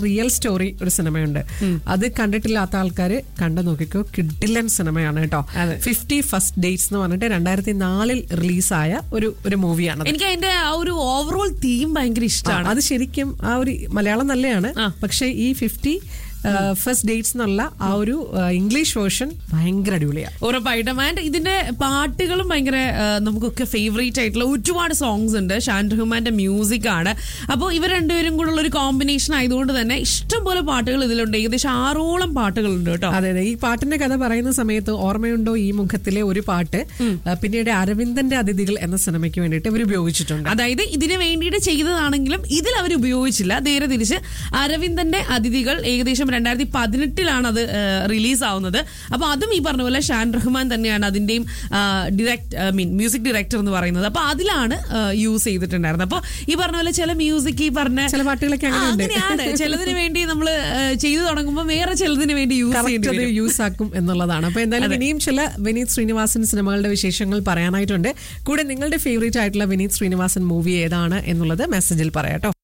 Real story ഒരു സിനിമയുണ്ട് അത് കണ്ടിട്ടില്ലാത്ത ആൾക്കാർ കണ്ടു നോക്കിക്കോ കിഡിലൻ സിനിമയാണ് കേട്ടോ അതെ. ഫിഫ്റ്റി ഫസ്റ്റ് ഡേറ്റ്സ് എന്ന് പറഞ്ഞിട്ട് രണ്ടായിരത്തി നാലിൽ റിലീസായ ഒരു ഒരു മൂവിയാണ് എനിക്ക് അതിന്റെ ആ ഒരു ഓവറോൾ തീം ഭയങ്കര ഇഷ്ടമാണ് അത് ശരിക്കും ആ ഒരു മലയാളം നല്ലതാണ് ആ. പക്ഷെ ഈ ഫിഫ്റ്റി ഫസ്റ്റ് ഡേറ്റ്സ് എന്നുള്ള ആ ഒരു ആ, ഇംഗ്ലീഷ് വേർഷൻ ഭയങ്കര അടിപൊളിയാണ് ഉറപ്പായിട്ടും ആൻഡ് ഇതിന്റെ പാട്ടുകളും ഭയങ്കര ആ, നമുക്കൊക്കെ ഫേവറേറ്റ് ആയിട്ടുള്ള ഒരുപാട് സോങ്സ് ഉണ്ട് ഷാൻ റഹ്മാന്റെ മ്യൂസിക് ആണ് അപ്പോൾ ഇവർ രണ്ടുപേരും കൂടെ ഉള്ള ഒരു കോമ്പിനേഷൻ ആയതുകൊണ്ട് തന്നെ ഇഷ്ടംപോലെ പാട്ടുകൾ ഇതിലുണ്ട് ഏകദേശം ആറോളം പാട്ടുകളുണ്ട് കേട്ടോ അതെ അതെ ഈ പാട്ടിന്റെ കഥ പറയുന്ന സമയത്ത് ഓർമ്മയുണ്ടോ ഈ മുഖത്തിലെ ഒരു പാട്ട് ആ, പിന്നീട് അരവിന്ദന്റെ അതിഥികൾ എന്ന സിനിമയ്ക്ക് വേണ്ടിയിട്ട് ഇവർ ഉപയോഗിച്ചിട്ടുണ്ട് അതായത് ഇതിന് വേണ്ടിയിട്ട് ചെയ്തതാണെങ്കിലും ഇതിൽ അവർ ഉപയോഗിച്ചില്ല നേരെ തിരിച്ച് അരവിന്ദന്റെ അതിഥികൾ ഏകദേശം രണ്ടായിരത്തി പതിനെട്ടിലാണ് അത് റിലീസ് ആവുന്നത് അപ്പൊ അതും ഈ പറഞ്ഞ പോലെ ഷാൻ റഹ്മാൻ തന്നെയാണ് അതിന്റെയും direct I mean music director എന്ന് പറയുന്നത് അപ്പൊ അതിലാണ് യൂസ് ചെയ്തിട്ടുണ്ടായിരുന്നത് അപ്പൊ ഈ പറഞ്ഞ പോലെ ചില മ്യൂസിക് ഈ പറഞ്ഞ ചില പാട്ടുകളൊക്കെ ആ, അങ്ങനെയുണ്ട് അങ്ങനെയാണ് ചിലതിന് വേണ്ടി നമ്മൾ ചെയ്തു തുടങ്ങുമ്പോൾ വേറെ ചിലതിന് വേണ്ടി യൂസ് ചെയ്യേണ്ടി കറക്റ്റ് അത് വരും. യൂസ് ആക്കും എന്നുള്ളതാണ് അപ്പൊ എന്തായാലും ഇനിയും ചില വിനീത് ശ്രീനിവാസൻ സിനിമകളുടെ വിശേഷങ്ങൾ പറയാനായിട്ടുണ്ട് കൂടെ നിങ്ങളുടെ ഫേവറേറ്റ് ആയിട്ടുള്ള വിനീത് ശ്രീനിവാസൻ മൂവി ഏതാണ് എന്നുള്ളത് മെസ്സേജിൽ പറയാട്ടോ